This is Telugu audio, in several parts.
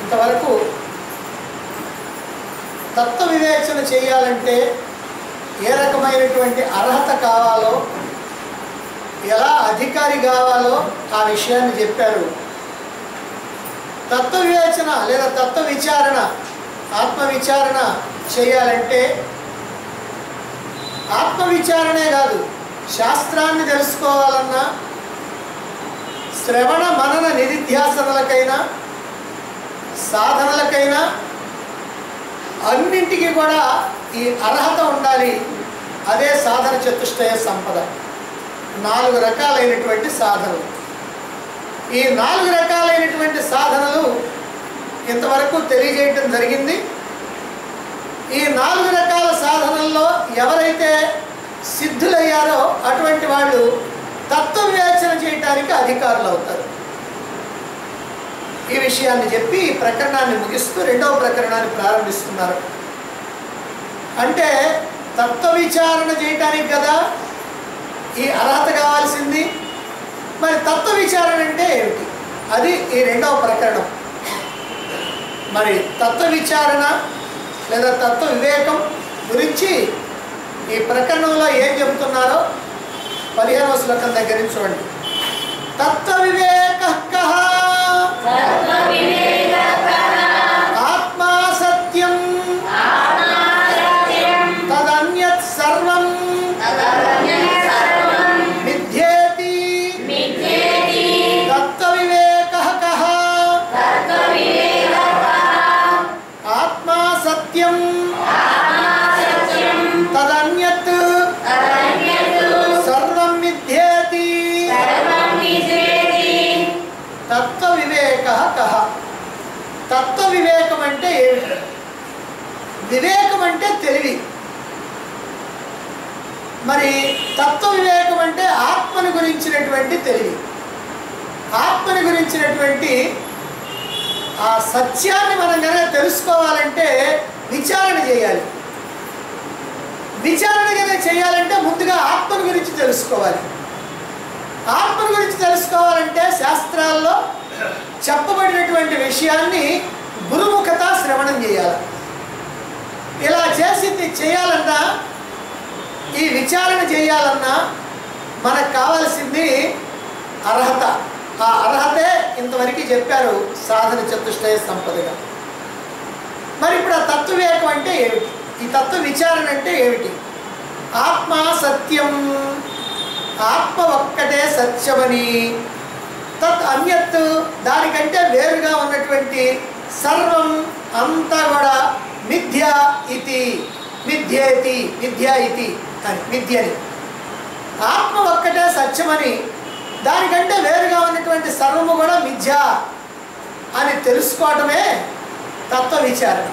ఇంతవరకు తత్వ వివేచన చేయాలంటే ఏ రకమైనటువంటి అర్హత కావాలో ఎలా అధికారి కావాలో ఆ విషయాన్ని చెప్పారు తత్వ వివేచన లేదా తత్వ విచారణ ఆత్మ విచారణ చేయాలంటే ఆత్మ విచారణే కాదు శాస్త్రాన్ని తెలుసుకోవాలన్నా శ్రవణ మనన నిధిధ్యాసనలకైనా సాధనలకైనా అన్నింటికి కూడా ఈ అర్హత ఉండాలి అదే సాధన చతుష్టయ సంపద నాలుగు రకాలైనటువంటి సాధనలు ఈ నాలుగు రకాలైనటువంటి సాధనలు ఇంతవరకు తెలియజేయటం జరిగింది ఈ నాలుగు రకాల సాధనల్లో ఎవరైతే సిద్ధులయ్యారో అటువంటి వాళ్ళు తత్వ వివేచన చేయటానికి అధికారులు అవుతారు ఈ విషయాన్ని చెప్పి ఈ ప్రకరణాన్ని ముగిస్తూ రెండవ ప్రకరణాన్ని ప్రారంభిస్తున్నారు అంటే తత్వ విచారణ చేయటానికి కదా ఈ అర్హత కావాల్సింది మరి తత్వ విచారణ అంటే ఏమిటి అది ఈ రెండవ ప్రకరణం మరి తత్వ విచారణ లేదా తత్వ వివేకం గురించి ఈ ప్రకరణంలో ఏం చెబుతున్నారో పదిహేనవ శ్లోకం దగ్గర నుంచి చూడండి తత్వ వివేక ఆత్మా సత్యం తదన్యత్ సర్వం మిథ్యేతి తత్వ వివేక ఆత్మా సత్యం తదన్యత్ సర్వం మిథ్యేతి తత్వ వివేక కహ తత్వ వివేకం అంటే ఏమిటి వివేకం అంటే తెలివి మరి తత్వ వివేకం అంటే ఆత్మని గురించినటువంటి తెలివి ఆత్మని గురించినటువంటి ఆ సత్యాన్ని మనం కనుక తెలుసుకోవాలంటే విచారణ చేయాలి విచారణ కనుక చేయాలంటే ముందుగా ఆత్మని గురించి తెలుసుకోవాలి ఆత్మను గురించి తెలుసుకోవాలంటే శాస్త్రాల్లో చెప్పబడినటువంటి విషయాన్ని గురుముఖత శ్రవణం చేయాలి ఇలా చేసింది చేయాలన్నా ఈ విచారణ చేయాలన్నా మనకు కావాల్సింది అర్హత ఆ అర్హతే ఇంతవరకు చెప్పారు సాధన చతుష్టయ సంపదగా మరి ఇప్పుడు ఆ తత్వవివేకం అంటే ఏమిటి ఈ తత్వ విచారణ అంటే ఏమిటి ఆత్మ సత్యం ఆత్మ ఒక్కటే సత్యమని తత్ అన్యత్ దానికంటే వేరుగా ఉన్నటువంటి సర్వం అంతా కూడా మిథ్య ఇతి మిథ్యేతి మిథ్య ఇతి అని మిథ్యని ఆత్మ ఒక్కటే సత్యమని దానికంటే వేరుగా ఉన్నటువంటి సర్వము కూడా మిథ్య అని తెలుసుకోవటమే తత్వ విచారణ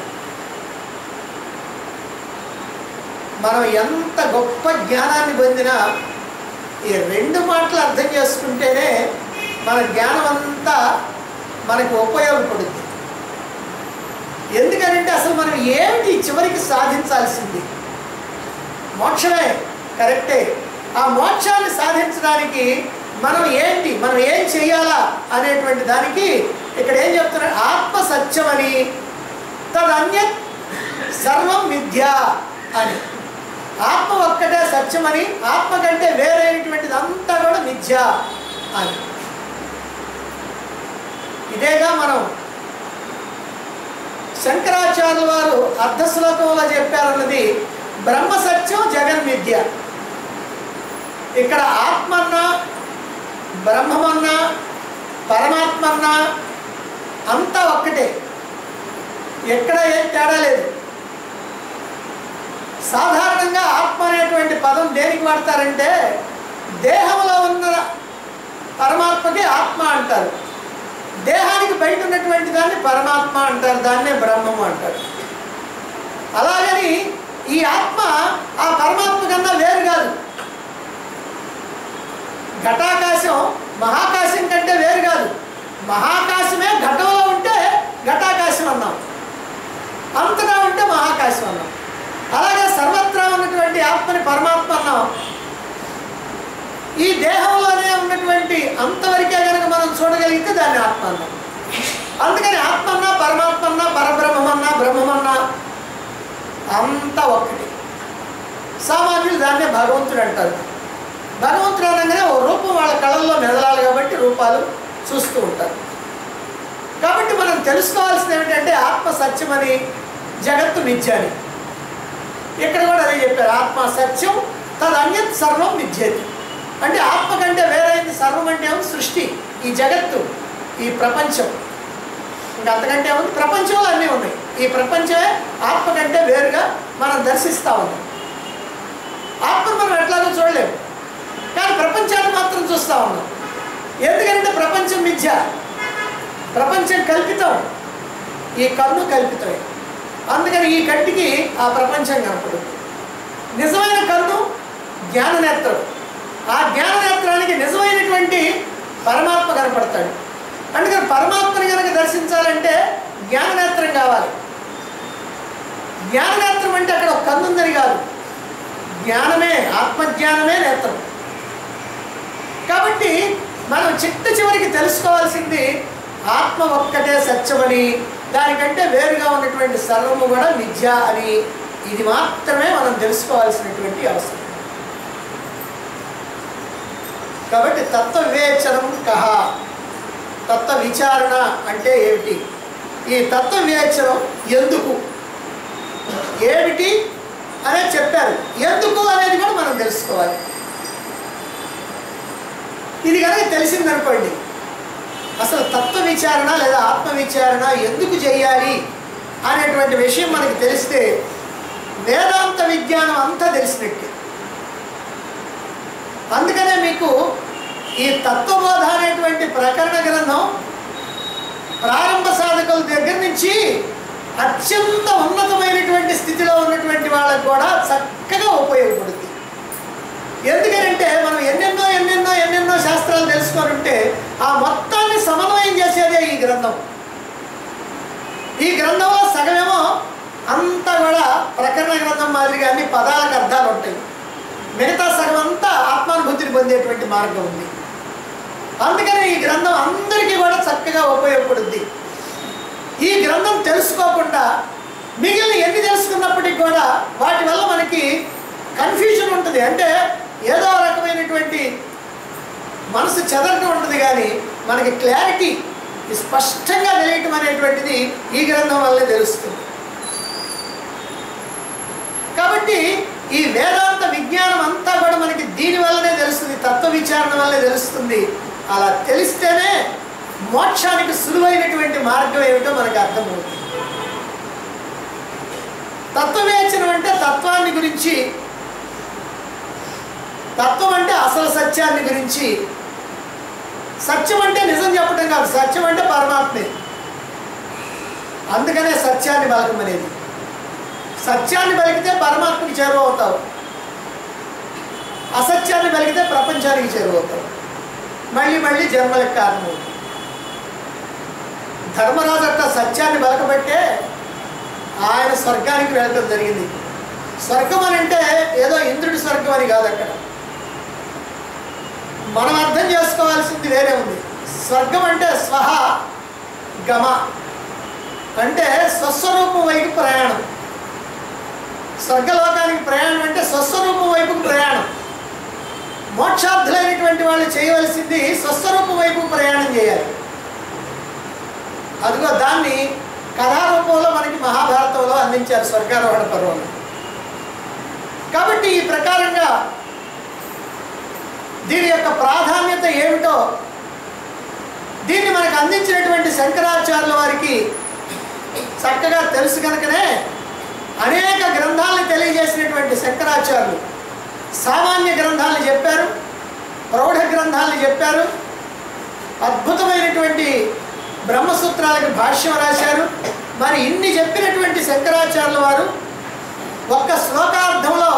మనం ఎంత గొప్ప జ్ఞానాన్ని పొందినా ఈ రెండు మాటలు అర్థం చేసుకుంటేనే మన జ్ఞానం అంతా మనకు ఉపయోగపడుద్ది ఎందుకనంటే అసలు మనం ఏమిటి చివరికి సాధించాల్సింది మోక్షమే కరెక్టే ఆ మోక్షాన్ని సాధించడానికి మనం ఏంటి మనం ఏం చేయాలా అనేటువంటి దానికి ఇక్కడ ఏం చెప్తున్నారు ఆత్మ సత్యమని తదన్య సర్వం మిథ్య అని ఆత్మ ఒక్కటే సత్యమని ఆత్మ కంటే వేరైనటువంటిది అంతా కూడా మిథ్య అని ఇదేగా మనం శంకరాచార్యుల వారు అర్ధ శ్లోకంలో చెప్పారన్నది బ్రహ్మ సత్యం జగన్ మిథ్య ఇక్కడ ఆత్మన్నా బ్రహ్మమన్నా పరమాత్మన్నా అంతా ఒక్కటే ఎక్కడ ఏం తేడా లేదు సాధారణంగా ఆత్మ అనేటువంటి పదం దేనికి వాడతారంటే దేహంలో ఉన్న పరమాత్మకి ఆత్మ అంటారు దేహానికి బయట ఉన్నటువంటి దాన్ని పరమాత్మ అంటారు దాన్నే బ్రహ్మము అంటారు అలాగని ఈ ఆత్మ ఆ పరమాత్మ కన్నా వేరు కాదు ఘటాకాశం మహాకాశం కంటే వేరు కాదు మహాకాశమే ఘటంలో ఉంటే ఘటాకాశం అన్నాం అంతటా ఉంటే మహాకాశం అన్నాం అలాగే సర్వత్రా ఉన్నటువంటి ఆత్మని పరమాత్మ అన్నాం ఈ దేహంలోనే ఉన్నటువంటి అంతవరకే కనుక మనం చూడగలిగితే దాన్ని ఆత్మ అన్నాం అందుకని ఆత్మ అన్నా పరమాత్మ సామాన్యులు దాన్నే భగవంతుడు అంటారు భగవంతుడు అనగానే ఓ రూపం వాళ్ళ కళల్లో మెదలాలి కాబట్టి రూపాలు చూస్తూ ఉంటారు కాబట్టి మనం తెలుసుకోవాల్సింది ఏమిటంటే ఆత్మ సత్యమని జగత్తు మిథ్యని ఇక్కడ కూడా అదే చెప్పారు ఆత్మ సత్యం తదన్యత్ సర్వం మిథ్యేతి అంటే ఆత్మ కంటే వేరైంది సర్వం అంటే ఏమో సృష్టి ఈ జగత్తు ఈ ప్రపంచం ఇంకా అంతకంటే ఏముంది ప్రపంచంలో అన్నీ ఉన్నాయి ఈ ప్రపంచమే ఆత్మ కంటే వేరుగా మనం దర్శిస్తూ ఉన్నాం ఆత్మను మనం ఎట్లాగో చూడలేము కానీ ప్రపంచాన్ని మాత్రం చూస్తూ ఉన్నాం ఎందుకంటే ప్రపంచం మిథ్య ప్రపంచం కల్పితం ఈ కన్ను కల్పితమే అందుకని ఈ కంటికి ఆ ప్రపంచం కనపడుతుంది నిజమైన కన్ను జ్ఞాననేత్రం ఆ జ్ఞాననేత్రానికి నిజమైనటువంటి పరమాత్మ కనపడతాడు అందుకని పరమాత్మని కనుక దర్శించాలంటే జ్ఞాననేత్రం కావాలి జ్ఞాననేత్రం అంటే అక్కడ ఒక కన్ను ఉందని కాదు జ్ఞానమే ఆత్మజ్ఞానమే నేత్రం కాబట్టి మనం చిట్ట చివరికి తెలుసుకోవాల్సింది ఆత్మ ఒక్కటే సత్యమని దానికంటే వేరుగా ఉన్నటువంటి సర్వము కూడా మిథ్య అని ఇది మాత్రమే మనం తెలుసుకోవాల్సినటువంటి అవసరం కాబట్టి తత్వ వివేచనం కహ తత్వ విచారణ అంటే ఏమిటి ఈ తత్వ వివేచనం ఎందుకు ఏమిటి అనేది చెప్పారు ఎందుకు అనేది కూడా మనం తెలుసుకోవాలి ఇది కనుక తెలిసిందనుకోండి అసలు తత్వ విచారణ లేదా ఆత్మ విచారణ ఎందుకు చేయాలి అనేటువంటి విషయం మనకి తెలిస్తే వేదాంత విజ్ఞానం అంతా తెలిసినట్టే అందుకనే మీకు ఈ తత్వబోధ అనేటువంటి ప్రకరణ గ్రంథం ప్రారంభ సాధకుల దగ్గర నుంచి అత్యంత ఉన్నతమైనటువంటి స్థితిలో ఉన్నటువంటి వాళ్ళకు కూడా చక్కగా ఉపయోగపడుతుంది ఎందుకంటే మనం ఎన్నెన్నో ఎన్నెన్నో ఎన్నెన్నో శాస్త్రాలు తెలుసుకొని ఉంటే ఆ మొత్తాన్ని సమన్వయం చేసేదే ఈ గ్రంథం ఈ గ్రంథంలో సగమేమో అంతా కూడా ప్రకరణ గ్రంథం మాదిరిగా అన్ని పదాలకు అర్థాలు ఉంటాయి మిగతా సగం అంతా ఆత్మానుభూతిని పొందేటువంటి మార్గం ఉంది అందుకని ఈ గ్రంథం అందరికీ కూడా చక్కగా ఉపయోగపడుద్ది ఈ గ్రంథం తెలుసుకోకుండా మిగిలిన ఎన్ని తెలుసుకున్నప్పటికీ కూడా వాటి వల్ల మనకి కన్ఫ్యూజన్ ఉంటుంది అంటే ఏదో రకమైనటువంటి మనసు చెదరటం ఉంటుంది కానీ మనకి క్లారిటీ స్పష్టంగా తెలియటం అనేటువంటిది ఈ గ్రంథం వల్లే తెలుస్తుంది కాబట్టి ఈ వేదాంత విజ్ఞానం అంతా కూడా మనకి దీని వల్లనే తెలుస్తుంది తత్వ విచారణ వల్లే తెలుస్తుంది అలా తెలిస్తేనే మోక్షానికి సులువైనటువంటి మార్గం ఏమిటో మనకు అర్థమవుతుంది తత్వవేచనం అంటే తత్వాన్ని గురించి తత్వం అంటే అసలు సత్యాన్ని గురించి సత్యం అంటే నిజం చెప్పడం కాదు సత్యం అంటే పరమాత్మే అందుకనే సత్యాన్ని బలకమనేది సత్యాన్ని బలికితే పరమాత్మకి చేరువవుతావు అసత్యాన్ని బలికితే ప్రపంచానికి చేరువవుతావు మళ్ళీ మళ్ళీ జన్మలకు కారణమవుతుంది ధర్మరాజు అట్లా సత్యాన్ని బలకబట్టే ఆయన స్వర్గానికి వెళ్ళటం జరిగింది స్వర్గం అని అంటే ఏదో ఇంద్రుడి స్వర్గం అని కాదు అక్కడ మనం అర్థం చేసుకోవాల్సింది వేరే ఉంది స్వర్గం అంటే స్వహ గమ అంటే స్వస్వరూపం వైపు ప్రయాణం స్వర్గలోకానికి ప్రయాణం అంటే స్వస్వరూపం వైపుకు ప్రయాణం మోక్షార్థులైనటువంటి వాళ్ళు చేయవలసింది స్వస్వరూపం వైపు ప్రయాణం చేయాలి అదిగో దాన్ని కథారూపంలో మనకి మహాభారతంలో అందించారు స్వర్గారోహణ పర్వంలో కాబట్టి ఈ ప్రకారంగా దీని యొక్క ప్రాధాన్యత ఏమిటో దీన్ని మనకు అందించినటువంటి శంకరాచార్యుల వారికి చక్కగా తెలుసు కనుకనే అనేక గ్రంథాలను తెలియజేసినటువంటి శంకరాచార్యులు సామాన్య గ్రంథాలను చెప్పారు ప్రౌఢ గ్రంథాలను చెప్పారు అద్భుతమైనటువంటి బ్రహ్మసూత్రాలకు భాష్యం రాశారు మరి ఇన్ని చెప్పినటువంటి శంకరాచార్యుల వారు ఒక్క శ్లోకార్థంలో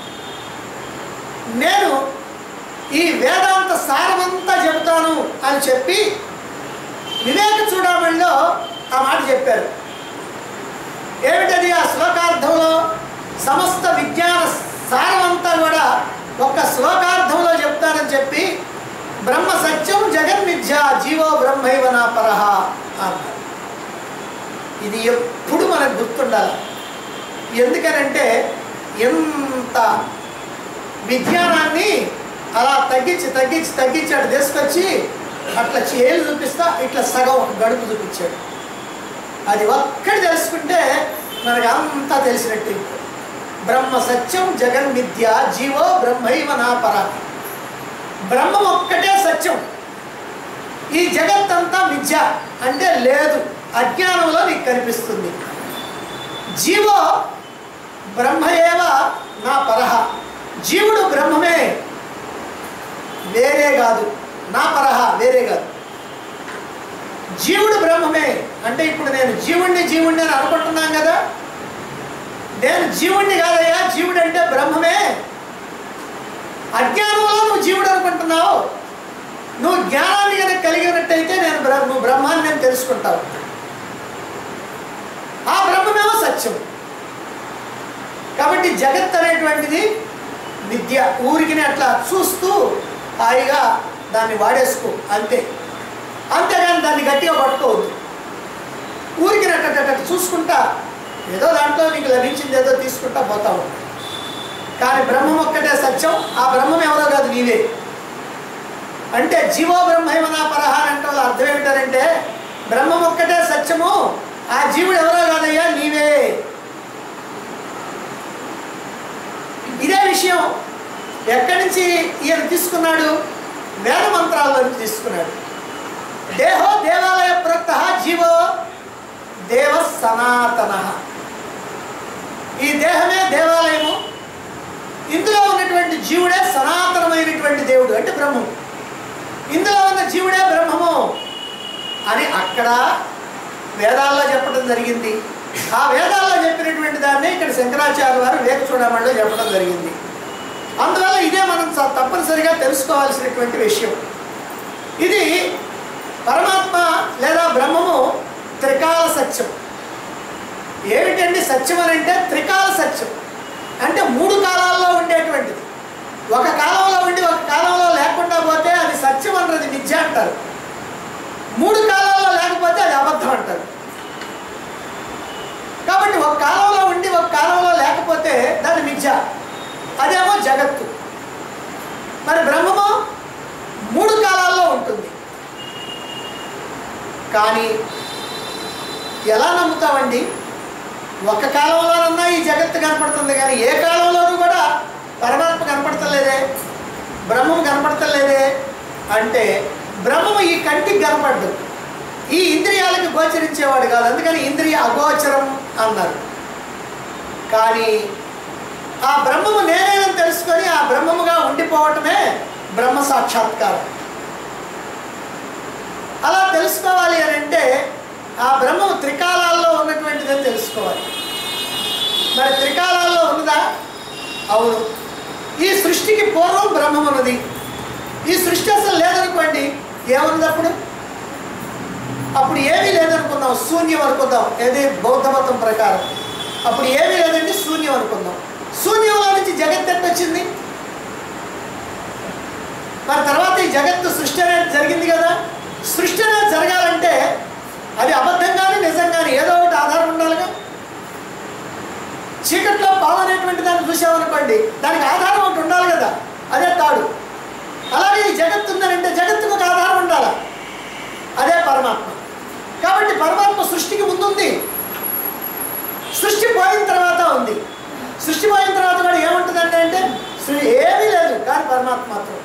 నేను ఈ వేదాంత సారమంతా చెబుతాను అని చెప్పి వివేక చూడమణిలో ఆ మాట చెప్పారు ఏమిటది ఆ శ్లోకార్థంలో సమస్త విజ్ఞాన సారమంతా కూడా ఒక్క శ్లోకార్థంలో చెప్తానని చెప్పి బ్రహ్మ సత్యం జగన్మిథ్య జీవో బ్రహ్మైవ నా పరహ అన్నారు ఇది ఎప్పుడు మనకు గుర్తుండాలి ఎందుకనంటే ఎంత విజ్ఞానాన్ని అలా తగ్గించి తగ్గించి తగ్గించి అటు తీసుకొచ్చి అట్లా చేలు చూపిస్తా ఇట్లా సగం ఒక గడుపు చూపించాడు అది ఒక్కటి తెలుసుకుంటే మనకి అంతా తెలిసినట్టు బ్రహ్మ సత్యం జగన్ మిథ్య జీవో బ్రహ్మైవ నా పర బ్రహ్మం ఒక్కటే సత్యం ఈ జగత్తంతా మిథ్య అంటే లేదు అజ్ఞానంలో నీకు కనిపిస్తుంది జీవో బ్రహ్మయేవ నా పరహ జీవుడు బ్రహ్మమే వేరే కాదు నా పరహ వేరే కాదు జీవుడు బ్రహ్మమే అంటే ఇప్పుడు నేను జీవుణ్ణి జీవుణ్ణి అని అనుకుంటున్నాను కదా నేను జీవుణ్ణి కాదయ్యా జీవుడు అంటే బ్రహ్మమే అజ్ఞానంలో నువ్వు జీవుడు అనుకుంటున్నావు నువ్వు జ్ఞానాన్ని కనుక కలిగినట్టయితే నేను బ్రహ్మ నువ్వు బ్రహ్మాన్ని నేను తెలుసుకుంటావు ఆ బ్రహ్మమేమో సత్యం కాబట్టి జగత్ అనేటువంటిది విద్య ఊరికి అట్లా చూస్తూ హాయిగా దాన్ని వాడేసుకో అంతే అంతేగాని దాన్ని గట్టిగా పట్టుకోవద్దు ఊరికి అట్ట చూసుకుంటా ఏదో దాంట్లో నీకు లభించింది ఏదో తీసుకుంటా పోతావు కానీ బ్రహ్మం ఒక్కటే సత్యం ఆ బ్రహ్మం ఎవరో కాదు నీవే అంటే జీవో బ్రహ్మైమనా పరహ అని అంటే వాళ్ళ అర్థం ఏమిటారంటే బ్రహ్మం ఒక్కటే సత్యము ఆ జీవుడు ఎవరో కాదయ్యా నీవే ఇదే విషయం ఎక్కడి నుంచి ఈయన తీసుకున్నాడు వేద మంత్రాల నుంచి తీసుకున్నాడు దేహో దేవాలయ ప్రోక్త జీవో దేవ సనాతన ఈ దేహమే దేవాలయము ఇందులో ఉన్నటువంటి జీవుడే సనాతనమైనటువంటి దేవుడు అంటే బ్రహ్మము ఇందులో ఉన్న జీవుడే బ్రహ్మము అని అక్కడ వేదాల్లో చెప్పడం జరిగింది ఆ వేదాల్లో చెప్పినటువంటి దాన్ని ఇక్కడ శంకరాచార్య వారు వేక చూడమణిలో చెప్పడం జరిగింది అందువల్ల ఇదే మనం చ- తప్పనిసరిగా తెలుసుకోవాల్సినటువంటి విషయం ఇది పరమాత్మ లేదా బ్రహ్మము త్రికాల సత్యం ఏమిటండి సత్యం అని అంటే త్రికాల సత్యం అంటే మూడు కాలాల్లో ఉండేటువంటిది ఒక కాలంలో ఉండి ఒక కాలంలో లేకుండా పోతే అది సత్యం అన్నది మిథ్య అంటారు మూడు కాలాల్లో లేకపోతే అది అబద్ధం అంటారు కాబట్టి ఒక కాలంలో ఉండి ఒక కాలంలో లేకపోతే దాని మిథ్య అదేమో జగత్తు మరి బ్రహ్మము మూడు కాలాల్లో ఉంటుంది కానీ ఎలా నమ్ముతామండి ఒక కాలంలోనన్నా ఈ జగత్తు కనపడుతుంది కానీ ఏ కాలంలోనూ కూడా పరమాత్మ కనపడతలేదే బ్రహ్మము కనపడతలేదే అంటే బ్రహ్మము ఈ కంటికి కనపడ్డు ఈ ఇంద్రియాలకు గోచరించేవాడు కాదు అందుకని ఇంద్రియ అగోచరం అన్నారు కానీ ఆ బ్రహ్మము నేనేనని తెలుసుకొని ఆ బ్రహ్మముగా ఉండిపోవటమే బ్రహ్మ సాక్షాత్కారం అలా తెలుసుకోవాలి అని అంటే ఆ బ్రహ్మము త్రికాలాల్లో ఉన్నటువంటిదని తెలుసుకోవాలి మరి త్రికాలాల్లో ఉన్నదా అవును ఈ సృష్టికి పూర్వం బ్రహ్మం ఉన్నది ఈ సృష్టి అసలు లేదనుకోండి ఏమున్నది అప్పుడు అప్పుడు ఏమీ లేదనుకుందాం శూన్యం అనుకుందాం ఏది బౌద్ధ మతం ప్రకారం అప్పుడు ఏమీ లేదండి శూన్యం అనుకుందాం శూన్యంలో నుంచి జగత్ ఎట్ట వచ్చింది మరి తర్వాత ఈ జగత్తు సృష్టి అనేది జరిగింది కదా సృష్టి అనేది జరగాలంటే అది అబద్ధంగానే నిజంగానే ఏదో ఒకటి ఆధారం ఉండాలిగా చీకట్లో పావు అనేటువంటి దాన్ని చూసామనుకోండి దానికి ఆధారం ఒకటి ఉండాలి కదా అదే తాడు అలాగే ఈ జగత్తు ఉందనంటే జగత్తుకు ఒక ఆధారం ఉండాలి అదే పరమాత్మ కాబట్టి పరమాత్మ సృష్టికి ముందుంది సృష్టి పోయిన తర్వాత ఉంది సృష్టి పోయిన తర్వాత కూడా ఏముంటుందంటే అంటే సృ- ఏమీ లేదు కానీ పరమాత్మ మాత్రం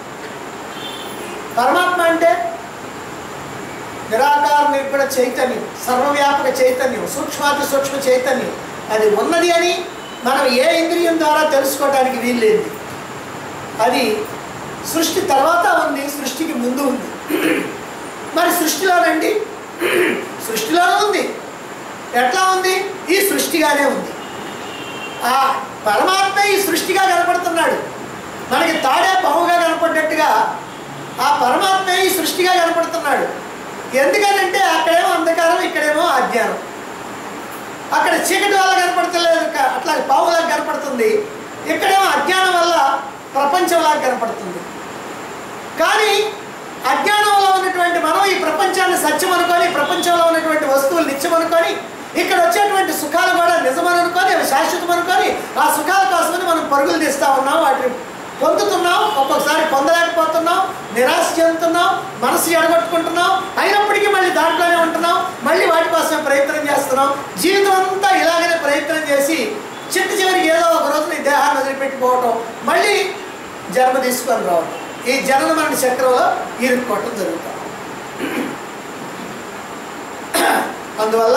పరమాత్మ అంటే నిరాకార నిర్గుణ చైతన్యం సర్వవ్యాపక చైతన్యం సూక్ష్మాతి సూక్ష్మ చైతన్యం అది ఉన్నది అని మనం ఏ ఇంద్రియం ద్వారా తెలుసుకోవడానికి వీల్లేదు అది సృష్టి తర్వాత ఉంది సృష్టికి ముందు ఉంది మరి సృష్టిలోనండి సృష్టిలోనే ఉంది ఎట్లా ఉంది ఈ సృష్టిగానే ఉంది ఆ పరమాత్మ ఈ సృష్టిగా కనపడుతున్నాడు మనకి తాడే పావుగా కనపడ్డట్టుగా ఆ పరమాత్మ ఈ సృష్టిగా కనపడుతున్నాడు ఎందుకనంటే అక్కడేమో అంధకారం ఇక్కడేమో అజ్ఞానం అక్కడ చీకటి వల్ల కనపడతలేదు క- అట్లా పావులా కనపడుతుంది ఇక్కడేమో అజ్ఞానం వల్ల ప్రపంచంలా కనపడుతుంది కానీ అజ్ఞానంలో ఉన్నటువంటి మనం ఈ ప్రపంచాన్ని సత్యం అనుకొని ప్రపంచంలో ఉన్నటువంటి వస్తువులు నిత్యం అనుకొని ఇక్కడ వచ్చేటువంటి సుఖాలు కూడా నిజమని అనుకొని అవి శాశ్వతం అనుకొని ఆ సుఖాల కోసమని మనం పరుగులు తీస్తా ఉన్నాం వాటిని పొందుతున్నాం ఒక్కొక్కసారి పొందలేకపోతున్నాం నిరాశ చెందుతున్నాం మనసు ఎడగొట్టుకుంటున్నాం అయినప్పటికీ మళ్ళీ దాంట్లోనే ఉంటున్నాం మళ్ళీ వాటి కోసమే ప్రయత్నం చేస్తున్నాం జీవితం అంతా ఇలాగనే ప్రయత్నం చేసి చిట్ట చివరికి ఏదో ఒక రోజున ఈ దేహాన్ని వదిలిపెట్టిపోవటం మళ్ళీ జన్మ తీసుకొని రావడం ఈ జనన మరణ చక్రంలో ఇరుక్కోవటం జరుగుతాం అందువల్ల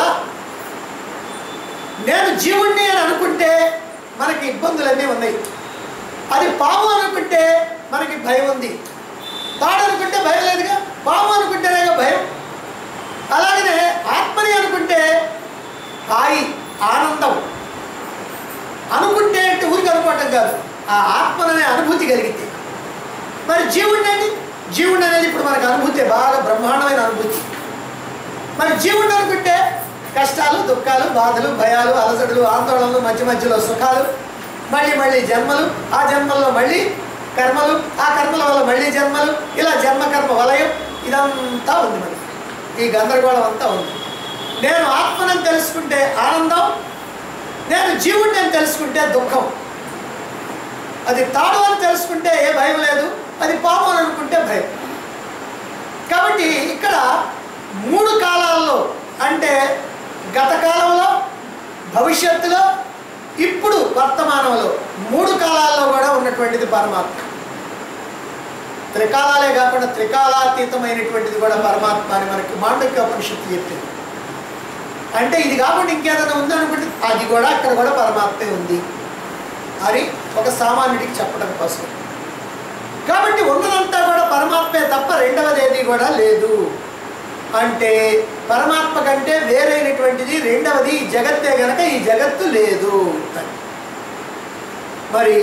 నేను జీవుణ్ణి అని అనుకుంటే మనకి ఇబ్బందులన్నీ ఉన్నాయి అది పాము అనుకుంటే మనకి భయం ఉంది తాడు అనుకుంటే భయం లేదుగా పాము అనుకుంటేనేగా భయం అలాగనే ఆత్మని అనుకుంటే హాయి ఆనందం అనుకుంటే అంటే ఊరికి అనుకోవటం కాదు ఆ ఆత్మననే అనుభూతి కలిగితే మరి జీవుడిని అండి జీవుడు అనేది ఇప్పుడు మనకు అనుభూతి బాగా బ్రహ్మాండమైన అనుభూతి మరి జీవుడు అనుకుంటే కష్టాలు దుఃఖాలు బాధలు భయాలు అలసడులు ఆందోళనలు మధ్య మధ్యలో సుఖాలు మళ్ళీ మళ్ళీ జన్మలు ఆ జన్మల్లో మళ్ళీ కర్మలు ఆ కర్మల వల్ల మళ్ళీ జన్మలు ఇలా జన్మ కర్మ వలయం ఇదంతా ఉంది మనకి ఈ గందరగోళం అంతా ఉంది నేను ఆత్మనని తెలుసుకుంటే ఆనందం నేను జీవుడిని అని తెలుసుకుంటే దుఃఖం అది తాడు అని తెలుసుకుంటే ఏ భయం లేదు అది పాము అని అనుకుంటే భయం కాబట్టి ఇక్కడ మూడు కాలాల్లో అంటే గత కాలంలో భవిష్యత్తులో ఇప్పుడు వర్తమానంలో మూడు కాలాల్లో కూడా ఉన్నటువంటిది పరమాత్మ త్రికాలాలే కాకుండా త్రికాలాతీతమైనటువంటిది కూడా పరమాత్మ అని మనకి మాండక్య ఉపనిషత్తు చెప్పింది అంటే ఇది కాకుండా ఇంకేదైనా ఉందనుకుంటే అది కూడా అక్కడ కూడా పరమాత్మే ఉంది అని ఒక సామాన్యుడికి చెప్పడం కోసం కాబట్టి ఉన్నదంతా కూడా పరమాత్మే తప్ప రెండవది ఏది కూడా లేదు అంటే పరమాత్మ కంటే వేరైనటువంటిది రెండవది ఈ జగత్తే గనక ఈ జగత్తు లేదు అని. మరి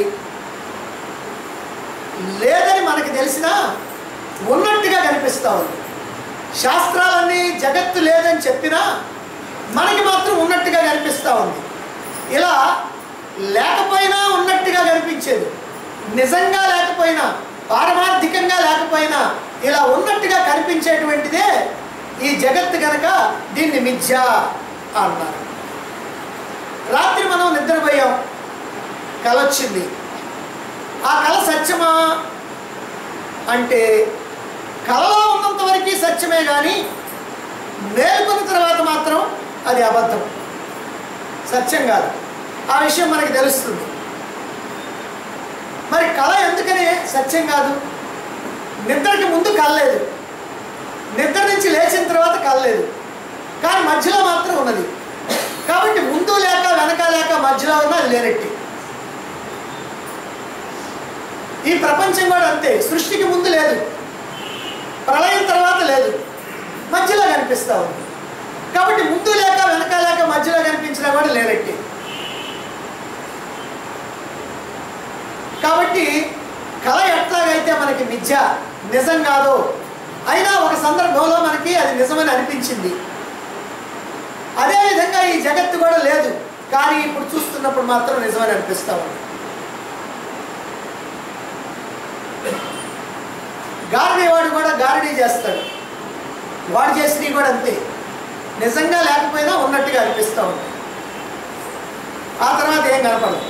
లేదని మనకి తెలిసినా ఉన్నట్టుగా కనిపిస్తూ ఉంది శాస్త్రాలన్నీ జగత్తు లేదని చెప్పినా మనకి మాత్రం ఉన్నట్టుగా కనిపిస్తూ ఉంది ఇలా లేకపోయినా ఉన్నట్టుగా కనిపించేది నిజంగా లేకపోయినా పారమార్థికంగా లేకపోయినా ఇలా ఉన్నట్టుగా కనిపించేటువంటిదే ఈ జగత్తు గనక దీన్ని మిథ్య అన్నారు రాత్రి మనం నిద్రపోయాం కల వచ్చింది ఆ కళ సత్యమా అంటే కళలో ఉన్నంత వరకు సత్యమే కానీ మేల్కొన్న తర్వాత మాత్రం అది అబద్ధం సత్యం కాదు ఆ విషయం మనకి తెలుస్తుంది మరి కళ ఎందుకని సత్యం కాదు నిద్రకి ముందు కలలేదు నిద్ర నుంచి లేచిన తర్వాత కలలేదు కానీ మధ్యలో మాత్రం ఉన్నది కాబట్టి ముందు లేక వెనక లేక మధ్యలో ఉన్న అది లేనట్టి ఈ ప్రపంచం కూడా అంతే సృష్టికి ముందు లేదు ప్రళయం తర్వాత లేదు మధ్యలో కనిపిస్తూ ఉంది కాబట్టి ముందు లేక వెనక లేక మధ్యలో కనిపించినా కూడా లేనట్టి కాబట్టి కళ ఎట్లాగైతే మనకి మిథ్య నిజం కాదు అయినా ఒక సందర్భంలో మనకి అది నిజమని అనిపించింది అదేవిధంగా ఈ జగత్తు కూడా లేదు కానీ ఇప్పుడు చూస్తున్నప్పుడు మాత్రం నిజమని అనిపిస్తూ ఉంది గారడీ వాడు కూడా గారడీ చేస్తాడు వాడు చేసినవి కూడా అంతే నిజంగా లేకపోయినా ఉన్నట్టుగా అనిపిస్తూ ఉంది ఆ తర్వాత ఏం కనపడదు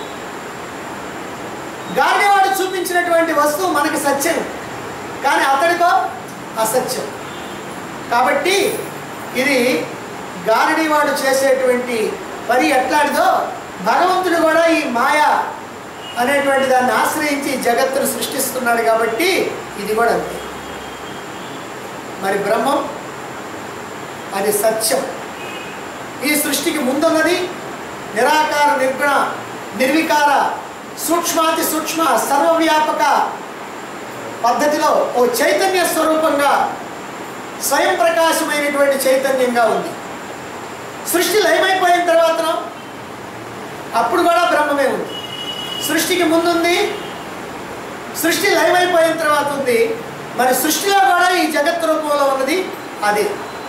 గారడీవాడు చూపించినటువంటి వస్తువు మనకి సత్యం కానీ అతడికో అసత్యం కాబట్టి ఇది గారడీవాడు చేసేటువంటి పని ఎట్లాంటిదో భగవంతుడు కూడా ఈ మాయ అనేటువంటి దాన్ని ఆశ్రయించి ఈ జగత్తును సృష్టిస్తున్నాడు కాబట్టి ఇది కూడా అంతే మరి బ్రహ్మం అది సత్యం ఈ సృష్టికి ముందున్నది నిరాకార నిర్గుణ నిర్వికార సూక్ష్మాతి సూక్ష్మ సర్వవ్యాపక పద్ధతిలో ఓ చైతన్య స్వరూపంగా స్వయం ప్రకాశమైనటువంటి చైతన్యంగా ఉంది సృష్టి లయమైపోయిన తర్వాత అప్పుడు కూడా బ్రహ్మమే ఉంది సృష్టికి ముందుంది సృష్టి లయమైపోయిన తర్వాత ఉంది మరి సృష్టిలో కూడా ఈ జగత్ రూపంలో ఉన్నది అది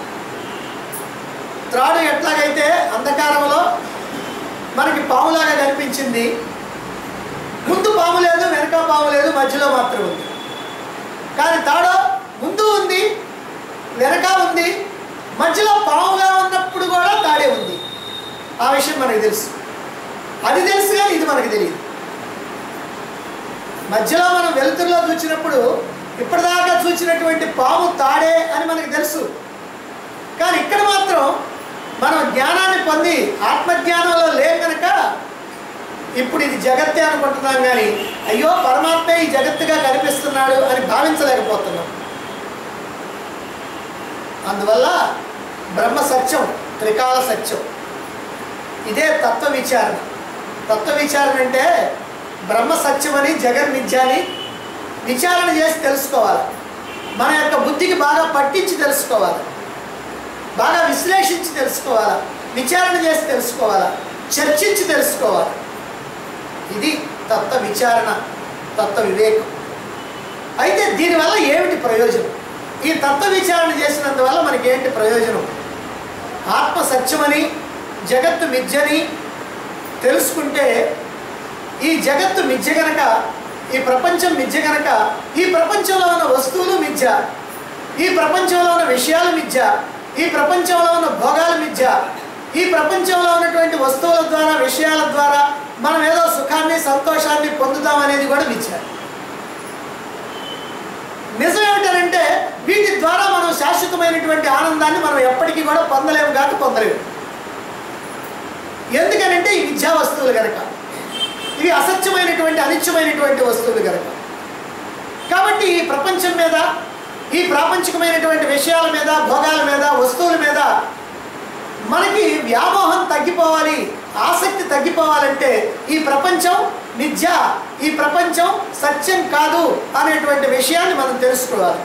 త్రాడు ఎట్లాగైతే అంధకారంలో మనకి పాములాగా కనిపించింది ముందు పాము లేదు వెనక పాము లేదు మధ్యలో మాత్రం ఉంది కానీ తాడో ముందు ఉంది వెనక ఉంది మధ్యలో పాముగా ఉన్నప్పుడు కూడా తాడే ఉంది ఆ విషయం మనకు తెలుసు అది తెలుసు కానీ ఇది మనకు తెలియదు మధ్యలో మనం వెలుతురులో చూసినప్పుడు ఇప్పటిదాకా చూసినటువంటి పాము తాడే అని మనకు తెలుసు కానీ ఇక్కడ మాత్రం మనం జ్ఞానాన్ని పొంది ఆత్మజ్ఞానంలో లేం కనుక ఇప్పుడు ఇది జగత్తే అనుకుంటున్నాం కానీ అయ్యో పరమాత్మే ఈ జగత్తుగా కనిపిస్తున్నాడు అని భావించలేకపోతున్నాం అందువల్ల బ్రహ్మ సత్యం త్రికాల సత్యం ఇదే తత్వ విచారణ తత్వ విచారణ అంటే బ్రహ్మ సత్యమని జగన్ మిథ్యాని విచారణ చేసి తెలుసుకోవాలి మన యొక్క బుద్ధికి బాగా పట్టించి తెలుసుకోవాలి బాగా విశ్లేషించి తెలుసుకోవాలా విచారణ చేసి తెలుసుకోవాలా చర్చించి తెలుసుకోవాలి ఇది తత్వ విచారణ తత్వ వివేకం అయితే దీనివల్ల ఏమిటి ప్రయోజనం ఈ తత్వ విచారణ చేసినందువల్ల మనకి ఏంటి ప్రయోజనం ఆత్మ సత్యమని జగత్తు మిథ్యని తెలుసుకుంటే ఈ జగత్తు మిథ్య గనక ఈ ప్రపంచం మిథ్య గనక ఈ ప్రపంచంలో ఉన్న వస్తువులు మిథ్య ఈ ప్రపంచంలో ఉన్న విషయాలు మిథ్య ఈ ప్రపంచంలో ఉన్న భోగాలు మిథ్య ఈ ప్రపంచంలో ఉన్నటువంటి వస్తువుల ద్వారా విషయాల ద్వారా మనం ఏదో సుఖాన్ని సంతోషాన్ని పొందుతాం అనేది కూడా మిథ్య నిజం ఏమిటంటే వీటి ద్వారా మనం శాశ్వతమైనటువంటి ఆనందాన్ని మనం ఎప్పటికీ కూడా పొందలేము కాక పొందలేము ఎందుకనంటే ఈ విద్యా వస్తువులు కనుక ఇవి అసత్యమైనటువంటి అనిత్యమైనటువంటి వస్తువులు కనుక కాబట్టి ఈ ప్రపంచం మీద ఈ ప్రాపంచికమైనటువంటి విషయాల మీద భోగాల మీద వస్తువుల మీద మనకి వ్యామోహం తగ్గిపోవాలి ఆసక్తి తగ్గిపోవాలంటే ఈ ప్రపంచం మిథ్య ఈ ప్రపంచం సత్యం కాదు అనేటువంటి విషయాన్ని మనం తెలుసుకోవాలి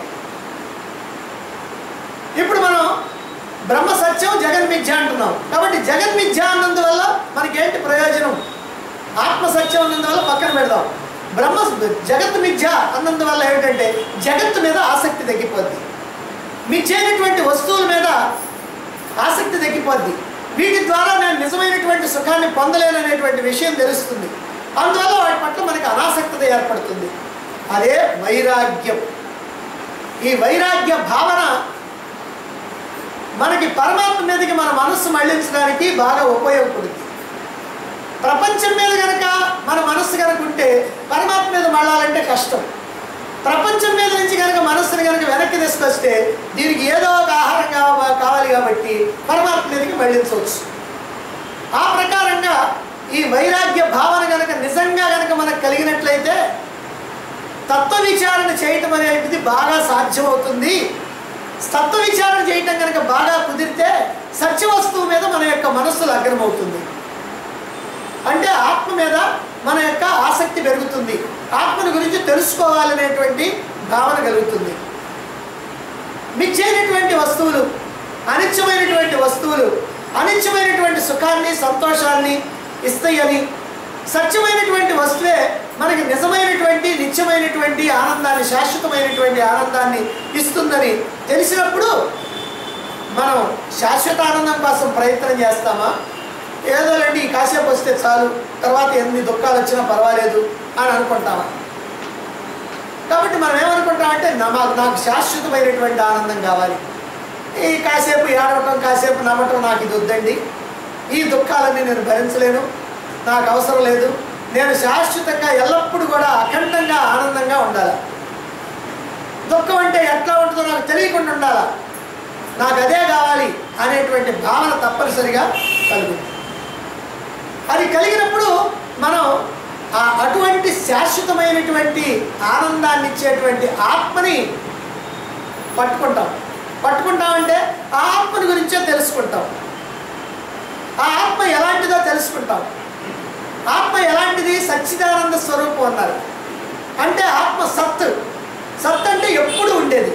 ఇప్పుడు మనం బ్రహ్మ సత్యం జగన్ మిథ్య అంటున్నాం కాబట్టి జగన్ మిథ్య అన్నందువల్ల మనకి ఏంటి ప్రయోజనం ఆత్మ సత్యం అన్నందువల్ల పక్కన పెడదాం బ్రహ్మ జగత్ మిథ్య అన్నందువల్ల ఏమిటంటే జగత్తు మీద ఆసక్తి తగ్గిపోద్ది మిథ్య అయినటువంటి వస్తువుల మీద ఆసక్తి తగ్గిపోద్ది వీటి ద్వారా నేను నిజమైనటువంటి సుఖాన్ని పొందలేననేటువంటి విషయం తెలుస్తుంది అందువల్ల వాటి పట్ల మనకి అనాసక్తత ఏర్పడుతుంది అదే వైరాగ్యం ఈ వైరాగ్య భావన మనకి పరమాత్మ మీదకి మన మనస్సు మళ్లించడానికి బాగా ఉపయోగపడుతుంది ప్రపంచం మీద కనుక మన మనస్సు కనుక ఉంటే పరమాత్మ మీద మళ్ళాలంటే కష్టం ప్రపంచం మీద నుంచి కనుక మనస్సుని కనుక వెనక్కి తీసుకొస్తే దీనికి ఏదో ఒక ఆహారం కావ- కావాలి కాబట్టి పరమాత్మ మీదకి మళ్ళించవచ్చు ఆ ప్రకారంగా ఈ వైరాగ్య భావన కనుక నిజంగా కనుక మనకు కలిగినట్లయితే తత్వ విచారణ చేయటం అనేది బాగా సాధ్యమవుతుంది తత్వ విచారణ చేయటం కనుక బాగా కుదిరితే సత్య వస్తువు మీద మన యొక్క మనస్సు లగ్నమవుతుంది అంటే ఆత్మ మీద మన యొక్క ఆసక్తి పెరుగుతుంది ఆత్మను గురించి తెలుసుకోవాలనేటువంటి భావన కలుగుతుంది మిచ్చైనటువంటి వస్తువులు అనిత్యమైనటువంటి వస్తువులు అనిత్యమైనటువంటి సుఖాన్ని సంతోషాన్ని ఇస్తాయని సత్యమైనటువంటి వస్తువే మనకి నిజమైనటువంటి నిత్యమైనటువంటి ఆనందాన్ని శాశ్వతమైనటువంటి ఆనందాన్ని ఇస్తుందని తెలిసినప్పుడు మనం శాశ్వత ఆనందం కోసం ప్రయత్నం చేస్తామా ఏదోలండి ఈ కాసేపు వస్తే చాలు తర్వాత ఎన్ని దుఃఖాలు వచ్చినా పర్వాలేదు అని అనుకుంటామా కాబట్టి మనం ఏమనుకుంటామంటే నా మాకు నాకు శాశ్వతమైనటువంటి ఆనందం కావాలి ఈ కాసేపు ఏడవటం కాసేపు నవ్వటం నాకు ఇది వద్దండి ఈ దుఃఖాలన్నీ నేను భరించలేను నాకు అవసరం లేదు నేను శాశ్వతంగా ఎల్లప్పుడూ కూడా అఖండంగా ఆనందంగా ఉండాలి దుఃఖం అంటే ఎట్లా ఉంటుందో నాకు తెలియకుండా ఉండాలా నాకు అదే కావాలి అనేటువంటి భావన తప్పనిసరిగా కలుగుతుంది అది కలిగినప్పుడు మనం ఆ అటువంటి శాశ్వతమైనటువంటి ఆనందాన్ని ఇచ్చేటువంటి ఆత్మని పట్టుకుంటాం పట్టుకుంటామంటే ఆ ఆత్మని గురించే తెలుసుకుంటాం ఆ ఆత్మ ఎలాంటిదో తెలుసుకుంటాం ఆత్మ ఎలాంటిది సచ్చిదానంద స్వరూపం అన్నారు అంటే ఆత్మ సత్ సత్ అంటే ఎప్పుడు ఉండేది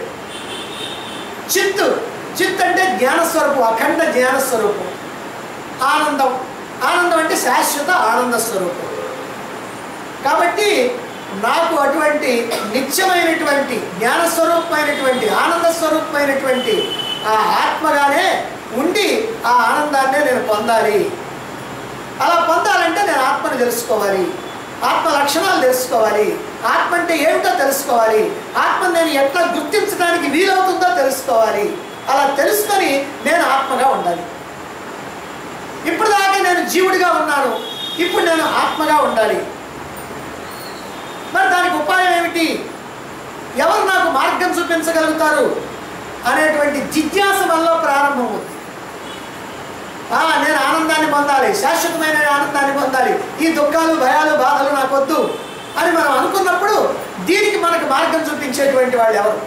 చిత్తు చిత్ అంటే జ్ఞానస్వరూపం అఖండ జ్ఞానస్వరూపం ఆనందం ఆనందం అంటే శాశ్వత ఆనంద స్వరూపం కాబట్టి నాకు అటువంటి నిత్యమైనటువంటి జ్ఞానస్వరూపమైనటువంటి ఆనంద స్వరూపమైనటువంటి ఆ ఆత్మగానే ఉండి ఆ ఆనందాన్నే నేను పొందాలి అలా పొందాలంటే నేను ఆత్మను తెలుసుకోవాలి ఆత్మ లక్షణాలు తెలుసుకోవాలి ఆత్మ అంటే ఏమిటో తెలుసుకోవాలి ఆత్మను నేను ఎట్లా గుర్తించడానికి వీలవుతుందో తెలుసుకోవాలి అలా తెలుసుకొని నేను ఆత్మగా ఉండాలి ఇప్పుడు దాకా నేను జీవుడిగా ఉన్నాను ఇప్పుడు నేను ఆత్మగా ఉండాలి మరి దానికి ఉపాయం ఏమిటి ఎవరు నాకు మార్గం చూపించగలుగుతారు అనేటువంటి జిజ్ఞాస వల్ల ప్రారంభమవుతుంది ఆ, నేను ఆనందాన్ని పొందాలి శాశ్వతమైన ఆనందాన్ని పొందాలి ఈ దుఃఖాలు భయాలు బాధలు నాకు వద్దు అని మనం అనుకున్నప్పుడు దీనికి మనకు మార్గం చూపించేటువంటి వాళ్ళు ఎవరు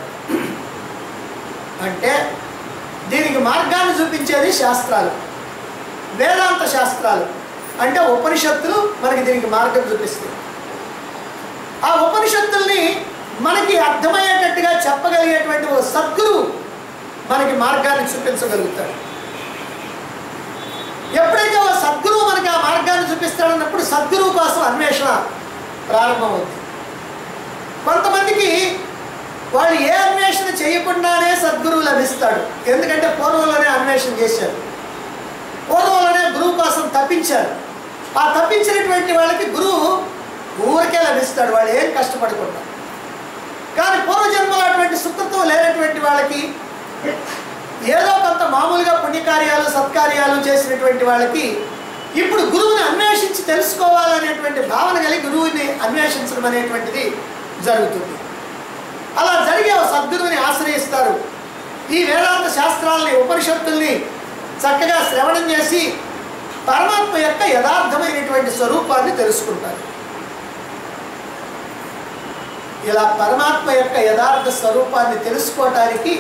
అంటే దీనికి మార్గాన్ని చూపించేది శాస్త్రాలు వేదాంత శాస్త్రాలు అంటే ఉపనిషత్తులు మనకి దీనికి మార్గం చూపిస్తాయి ఆ ఉపనిషత్తుల్ని మనకి అర్థమయ్యేటట్టుగా చెప్పగలిగేటువంటి ఒక సద్గురు మనకి మార్గాన్ని చూపించగలుగుతాడు ఎప్పుడైతే ఒక సద్గురువు మనకి ఆ మార్గాన్ని చూపిస్తాడన్నప్పుడు సద్గురువు కోసం అన్వేషణ ప్రారంభమవుతుంది కొంతమందికి వాళ్ళు ఏ అన్వేషణ చేయకుండానే సద్గురువు లభిస్తాడు ఎందుకంటే పూర్వంలోనే అన్వేషణ చేశారు పూర్వంలోనే గురువు కోసం తప్పించారు ఆ తప్పించినటువంటి వాళ్ళకి గురువు ఊరికే లభిస్తాడు వాళ్ళు ఏం కష్టపడకుండా కానీ పూర్వజన్మలో అటువంటి సుకృతం లేనటువంటి వాళ్ళకి ఏదో కొంత మామూలుగా పుణ్యకార్యాలు సత్కార్యాలు చేసినటువంటి వాళ్ళకి ఇప్పుడు గురువుని అన్వేషించి తెలుసుకోవాలనేటువంటి భావన కలిగి గురువుని అన్వేషించడం అనేటువంటిది జరుగుతుంది అలా జరిగే ఒక సద్గురువుని ఆశ్రయిస్తారు ఈ వేదాంత శాస్త్రాలని ఉపనిషత్తుల్ని చక్కగా శ్రవణం చేసి పరమాత్మ యొక్క యథార్థమైనటువంటి స్వరూపాన్ని తెలుసుకుంటారు ఇలా పరమాత్మ యొక్క యథార్థ స్వరూపాన్ని తెలుసుకోవటానికి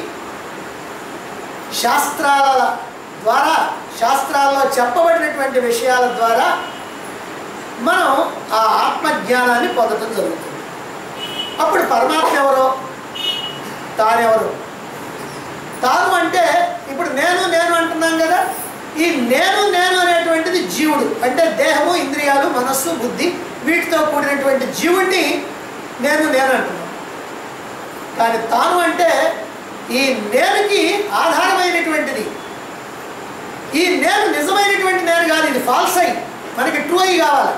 శాస్త్రాల ద్వారా శాస్త్రాల్లో చెప్పబడినటువంటి విషయాల ద్వారా మనం ఆ ఆత్మజ్ఞానాన్ని పొందడం జరుగుతుంది అప్పుడు పరమాత్మ ఎవరో తానెవరు తాను అంటే ఇప్పుడు నేను నేను అంటున్నాం కదా ఈ నేను నేను అనేటువంటిది జీవుడు అంటే దేహము ఇంద్రియాలు మనస్సు బుద్ధి వీటితో కూడినటువంటి జీవుడిని నేను నేను అంటున్నాను కానీ తాను అంటే ఈ నేనుకి ఆధారమైనటువంటిది ఈ నేను నిజమైనటువంటి నేను కాదు ఇది ఫాల్స్ అయి మనకి ట్రూ అయి కావాలి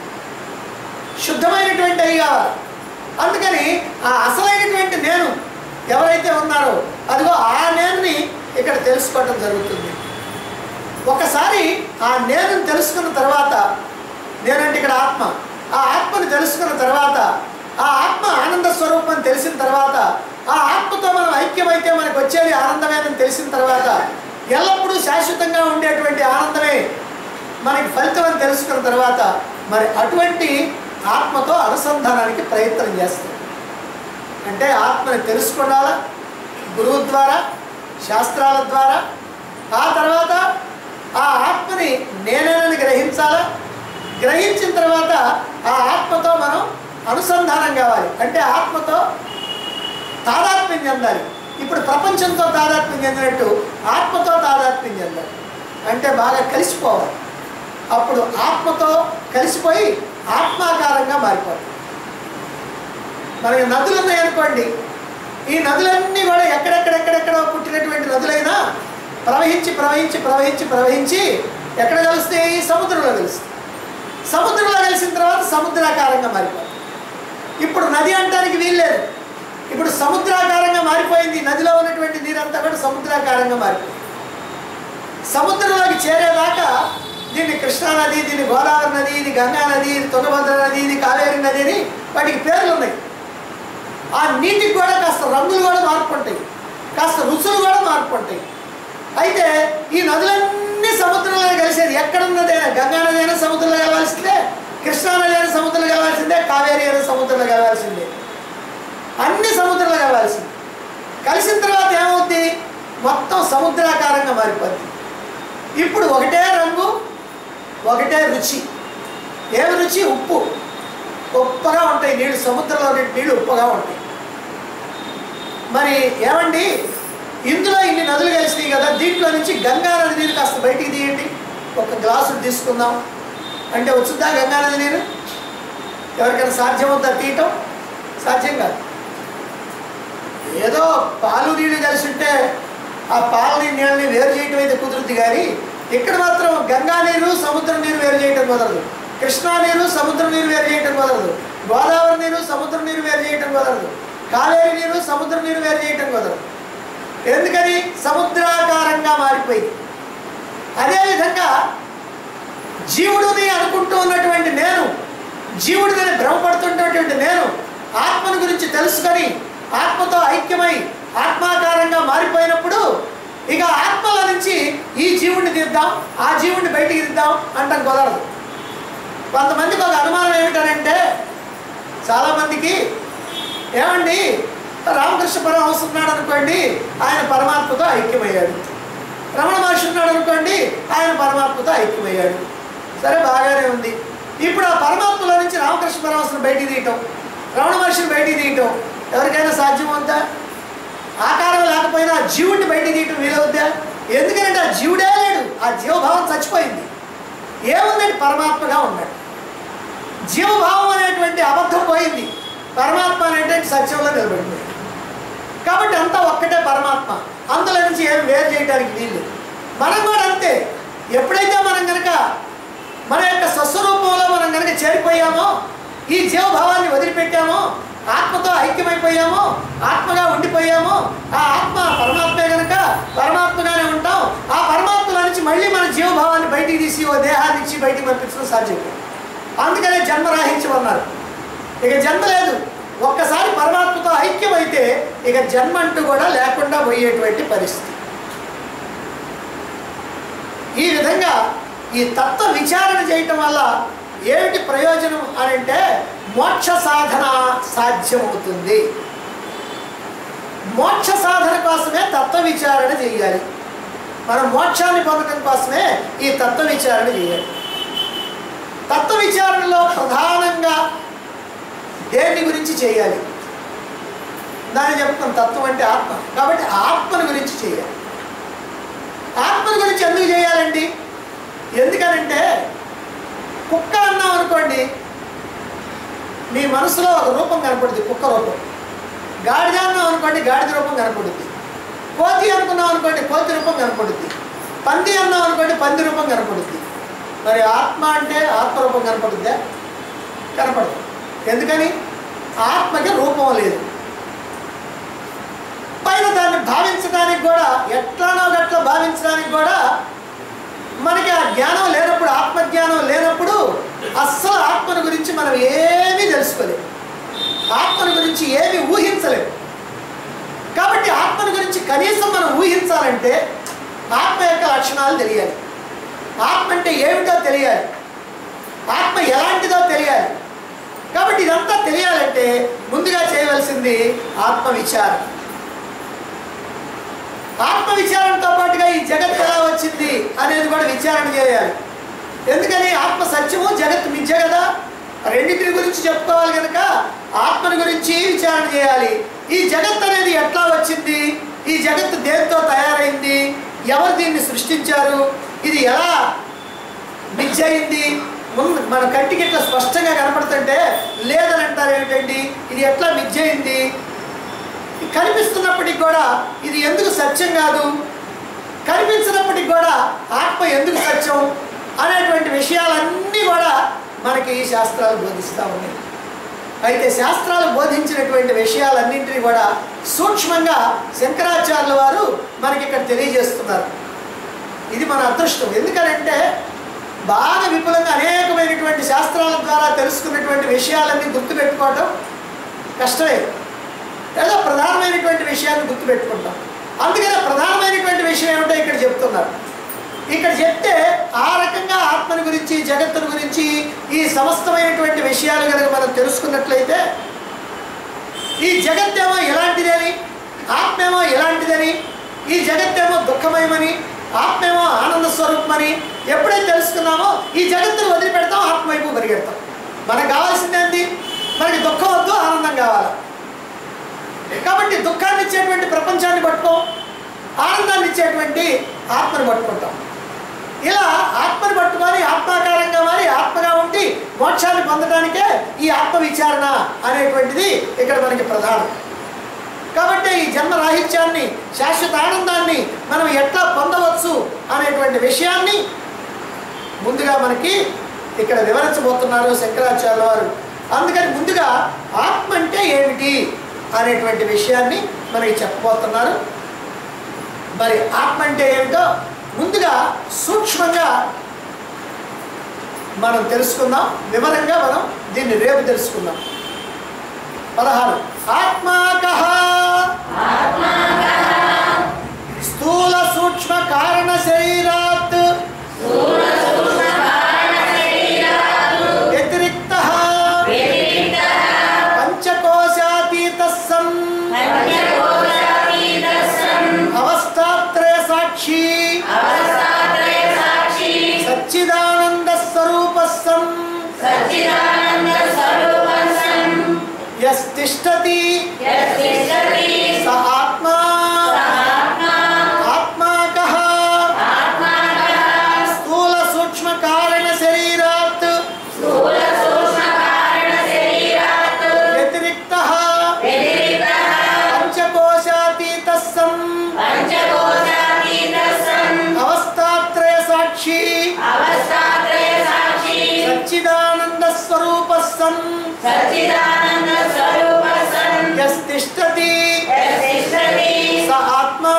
శుద్ధమైనటువంటి అయి కావాలి అందుకని ఆ అసలైనటువంటి నేను ఎవరైతే ఉన్నారో అదిగో ఆ నేనుని ఇక్కడ తెలుసుకోవటం జరుగుతుంది ఒకసారి ఆ నేను తెలుసుకున్న తర్వాత నేనంటే ఇక్కడ ఆత్మ ఆ ఆత్మని తెలుసుకున్న తర్వాత ఆ ఆత్మ ఆనంద స్వరూపం తెలిసిన తర్వాత ఆ ఆత్మతో మనం ఐక్యమైతే మనకు వచ్చేది ఆనందమేనని తెలిసిన తర్వాత ఎల్లప్పుడూ శాశ్వతంగా ఉండేటువంటి ఆనందమే మనకి ఫలితం అని తెలుసుకున్న తర్వాత మరి అటువంటి ఆత్మతో అనుసంధానానికి ప్రయత్నం చేస్తాం అంటే ఆత్మని తెలుసుకుండాలా గురువు ద్వారా శాస్త్రాల ద్వారా ఆ తర్వాత ఆ ఆత్మని నేనేనని గ్రహించాలా గ్రహించిన తర్వాత ఆ ఆత్మతో మనం అనుసంధానం కావాలి అంటే ఆత్మతో తాదాత్మ్యం చెందాలి ఇప్పుడు ప్రపంచంతో తాదాత్మ్యం చెందినట్టు ఆత్మతో తాదాత్మ్యం చెందాలి అంటే బాగా కలిసిపోవాలి అప్పుడు ఆత్మతో కలిసిపోయి ఆత్మాకారంగా మారిపోతుంది మనకి నదులు ఉన్నాయనుకోండి ఈ నదులన్నీ కూడా ఎక్కడెక్కడెక్కడెక్కడ పుట్టినటువంటి నదులైనా ప్రవహించి ప్రవహించి ప్రవహించి ప్రవహించి ఎక్కడ కలుస్తాయి సముద్రంలో కలుస్తాయి సముద్రంలో కలిసిన తర్వాత సముద్రాకారంగా మారిపోతుంది ఇప్పుడు నది అంటానికి వీల్లేదు ఇప్పుడు సముద్రాకారంగా మారిపోయింది నదిలో ఉన్నటువంటి నీరంతా కూడా సముద్రాకారంగా మారిపోయింది సముద్రంలోకి చేరేదాకా దీన్ని కృష్ణానది దీన్ని గోదావరి నది ఇది గంగా నది ఇది తుంగభద్ర నది ఇది కావేరి నది అని వాటికి పేర్లు ఉన్నాయి ఆ నీటికి కూడా కాస్త రంగులు కూడా మార్పు ఉంటాయి కాస్త రుచులు కూడా మార్పు ఉంటాయి అయితే ఈ నదులన్నీ సముద్రంలో కలిసేది ఎక్కడున్నదైనా గంగా నది అయినా సముద్రంలో కలవాల్సిందే కృష్ణా నది అయినా సముద్రంలో కలవాల్సిందే కావేరి అయినా సముద్రంలో కలవాల్సిందే అన్ని సముద్రంలో కలవాల్సింది కలిసిన తర్వాత ఏమవుద్ది మొత్తం సముద్రాకారంగా మారిపోద్ది ఇప్పుడు ఒకటే రంగు ఒకటే రుచి ఏమి రుచి ఉప్పు ఉప్పగా ఉంటాయి నీళ్ళు సముద్రంలో నీళ్ళు ఉప్పగా ఉంటాయి మరి ఏమండి ఇందులో ఇన్ని నదులు కలిసినాయి కదా దీంట్లో నుంచి గంగా నది నీరు కాస్త బయటికి తీయండి ఒక గ్లాసు తీసుకుందాం అంటే వచ్చుద్దా గంగా నది నీరు ఎవరికైనా సాధ్యమవుతా తీయటం సాధ్యం కాదు ఏదో పాలు నీళ్ళు కలిసి ఉంటే ఆ పాలని నీళ్ళని వేరు చేయటం అయితే కుదురుద్ది కానీ ఇక్కడ మాత్రం గంగా నీరు సముద్రం నీరు వేరు చేయటం కుదరదు కృష్ణా నీరు సముద్రం నీరు వేరు చేయటం కుదరదు గోదావరి నీరు సముద్రం నీరు వేరు చేయటం కుదరదు కావేరి నీరు సముద్ర నీరు వేరు చేయటం కుదరదు ఎందుకని సముద్రాకారంగా మారిపోయింది అదేవిధంగా జీవుడుని అనుకుంటూ ఉన్నటువంటి నేను జీవుడిని భ్రమపడుతున్నటువంటి నేను ఆత్మను గురించి తెలుసుకొని ఆత్మతో ఐక్యమై ఆత్మాకారంగా మారిపోయినప్పుడు ఇక ఆత్మల నుంచి ఈ జీవుడిని తీద్దాం ఆ జీవుడిని బయటికి తీద్దాం అంటాం కుదరదు కొంతమందికి ఒక అనుమానం ఏమిటనంటే చాలామందికి ఏమండి రామకృష్ణ పరమహంస ఉన్నాడు అనుకోండి ఆయన పరమాత్మతో ఐక్యమయ్యాడు రమణ మహర్షి ఉన్నాడు అనుకోండి ఆయన పరమాత్మతో ఐక్యమయ్యాడు సరే బాగానే ఉంది ఇప్పుడు ఆ పరమాత్మలో నుంచి రామకృష్ణ పరమహంసను బయటికి తీయటం రమణ మహర్షిని బయటికి తీయటం ఎవరికైనా సాధ్యమవుతా ఆకారం లేకపోయినా ఆ జీవుడిని బయటికి తీయటం వీలవుద్దా ఎందుకంటే ఆ జీవుడే లేడు ఆ జీవభావం చచ్చిపోయింది ఏముందండి పరమాత్మగా ఉన్నాడు జీవభావం అనేటువంటి అబద్ధం పోయింది పరమాత్మ అనేటువంటి సత్యంలో నిలబడిపోయింది కాబట్టి అంతా ఒక్కటే పరమాత్మ అందులో నుంచి ఏం వేరు చేయడానికి వీలు మనం కూడా అంతే ఎప్పుడైతే మనం కనుక మన యొక్క స్వస్వరూపంలో మనం కనుక చేరిపోయామో ఈ జీవభావాన్ని వదిలిపెట్టామో ఆత్మతో ఐక్యమైపోయామో ఆత్మగా ఉండిపోయామో ఆ ఆత్మ పరమాత్మే కనుక పరమాత్మగానే ఉంటాం ఆ పరమాత్మలో నుంచి మళ్ళీ మన జీవభావాన్ని బయటికి తీసి ఓ దేహాన్ని ఇచ్చి బయటికి పంపించడం సాధ్యం కాదు. అందుకనే జన్మ రాహించమన్నారు ఇక జన్మ లేదు ఒక్కసారి పరమాత్మతో ఐక్యమైతే ఇక జన్మ అంటూ కూడా లేకుండా పోయేటువంటి పరిస్థితి ఈ విధంగా ఈ తత్వ విచారణ చేయటం వల్ల ఏమిటి ప్రయోజనం అని అంటే మోక్ష సాధన సాధ్యమవుతుంది మోక్ష సాధన కోసమే తత్వ విచారణ చేయాలి మనం మోక్షాన్ని పొందడం కోసమే ఈ తత్వ విచారణ చేయాలి తత్వ విచారణలో ప్రధానంగా దేని గురించి చేయాలి దాన్ని చెప్పుకున్న తత్వం అంటే ఆత్మ కాబట్టి ఆత్మను గురించి చేయాలి ఆత్మను గురించి ఎందుకు చేయాలండి ఎందుకనంటే కుక్క అన్నాం అనుకోండి మీ మనసులో ఒక రూపం కనపడుతుంది కుక్క రూపం గాడిద అన్నాం అనుకోండి గాడిద రూపం కనపడుద్ది కోతి అనుకున్నాం అనుకోండి కోతి రూపం కనపడుద్ది పంది అన్నాం అనుకోండి పంది రూపం కనపడుద్ది మరి ఆత్మ అంటే ఆత్మరూపం కనపడుద్దా కనపడదు ఎందుకని ఆత్మకి రూపం లేదు పైన దాన్ని భావించడానికి కూడా ఎట్లానో గట్ల భావించడానికి కూడా మనకి ఆ జ్ఞానం లేనప్పుడు ఆత్మజ్ఞానం లేనప్పుడు అస్సలు ఆత్మను గురించి మనం ఏమీ తెలుసుకోలేము ఆత్మను గురించి ఏమీ ఊహించలేము కాబట్టి ఆత్మను గురించి కనీసం మనం ఊహించాలంటే ఆత్మ యొక్క లక్షణాలు తెలియాలి ఆత్మ అంటే ఏమిటో తెలియాలి ఆత్మ ఎలాంటిదో తెలియాలి కాబట్టి ఇదంతా తెలియాలంటే ముందుగా చేయవలసింది ఆత్మ విచారం ఆత్మ విచారణతో పాటుగా ఈ జగత్ ఎలా వచ్చింది అనేది కూడా విచారణ చేయాలి ఎందుకని ఆత్మ సత్యము జగత్ మిథ్య కదా రెండింటిని గురించి చెప్పుకోవాలి కనుక ఆత్మని గురించి విచారణ చేయాలి ఈ జగత్ అనేది ఎట్లా వచ్చింది ఈ జగత్తు దేంతో తయారైంది ఎవరు దీన్ని సృష్టించారు ఇది ఎలా మిథ్య అయింది ముందు మన కంటికి ఇట్లా స్పష్టంగా కనపడుతుంటే లేదని అంటారు ఏమిటండి ఇది ఎట్లా మిథ్య అయింది కనిపిస్తున్నప్పటికి కూడా ఇది ఎందుకు సత్యం కాదు కనిపించినప్పటికి కూడా ఆత్మ ఎందుకు సత్యం అనేటువంటి విషయాలన్నీ కూడా మనకి ఈ శాస్త్రాలు బోధిస్తూ ఉన్నాయి అయితే శాస్త్రాలు బోధించినటువంటి విషయాలన్నింటినీ కూడా సూక్ష్మంగా శంకరాచార్యుల వారు మనకి ఇక్కడ తెలియజేస్తున్నారు ఇది మన అదృష్టం ఎందుకనంటే బాగా విపులంగా అనేకమైనటువంటి శాస్త్రాల ద్వారా తెలుసుకున్నటువంటి విషయాలన్నీ గుర్తుపెట్టుకోవటం కష్టమే ఏదో ప్రధానమైనటువంటి విషయాన్ని గుర్తుపెట్టుకుంటాం అందుకనే ప్రధానమైనటువంటి విషయం ఏమిటో ఇక్కడ చెప్తున్నారు ఇక్కడ చెప్తే ఆ రకంగా ఆత్మని గురించి జగత్తుని గురించి ఈ సమస్తమైనటువంటి విషయాలు కనుక మనం తెలుసుకున్నట్లయితే ఈ జగత్తేమో ఎలాంటిదని ఆత్మేమో ఎలాంటిదని ఈ జగత్తేమో దుఃఖమయమని ఆత్మేమో ఆనంద స్వరూపమని ఎప్పుడైతే తెలుసుకున్నామో ఈ జగత్తును వదిలిపెడతాం ఆత్మ వైపు పరిగెడతాం మనకు కావాల్సిందేంది మనకి దుఃఖం వద్దు ఆనందం కావాలి కాబట్టి దుఃఖాన్ని ఇచ్చేటువంటి ప్రపంచాన్ని పట్టుకోం ఆనందాన్ని ఇచ్చేటువంటి ఆత్మను పట్టుకుంటాం ఇలా ఆత్మను పట్టుకొని ఆత్మాకారంగా మారి ఆత్మగా ఉండి మోక్షాన్ని పొందడానికే ఈ ఆత్మ విచారణ అనేటువంటిది ఇక్కడ మనకి ప్రధానం కాబట్టి ఈ జన్మ రాహిత్యాన్ని శాశ్వత ఆనందాన్ని మనం ఎట్లా పొందవచ్చు అనేటువంటి విషయాన్ని ముందుగా మనకి ఇక్కడ వివరించబోతున్నారు శంకరాచార్య వారు అందుకని ముందుగా ఆత్మ అంటే ఏమిటి అనేటువంటి విషయాన్ని మనకి చెప్పబోతున్నారు మరి ఆత్మ అంటే ఏమిటో ముందుగా సూక్ష్మంగా మనం తెలుసుకుందాం వివరంగా మనం దీన్ని రేపు తెలుసుకుందాం పదహారు ఆత్మాకహ స్థూల సూక్ష్మ కారణ శరీరాత్ వ్యతిరిక్త పంచకోశాతీత సన్ అవస్థాత్రయ సాక్షి సచ్చిదానంద స్వరూప సన్ యస్తిష్టతి స ఆత్మా ఆత్మాకః స్థూల సూక్ష్మ కారణ శరీరాత్ వ్యతిరిక్త పంచకోశాతీత సన్ అవస్థాత్రయ సాక్షి సచ్చిదానంద స్వరూప సన్ సచ్చిదానంద స్వరూప సన్ యస్తిష్టతి స ఆత్మా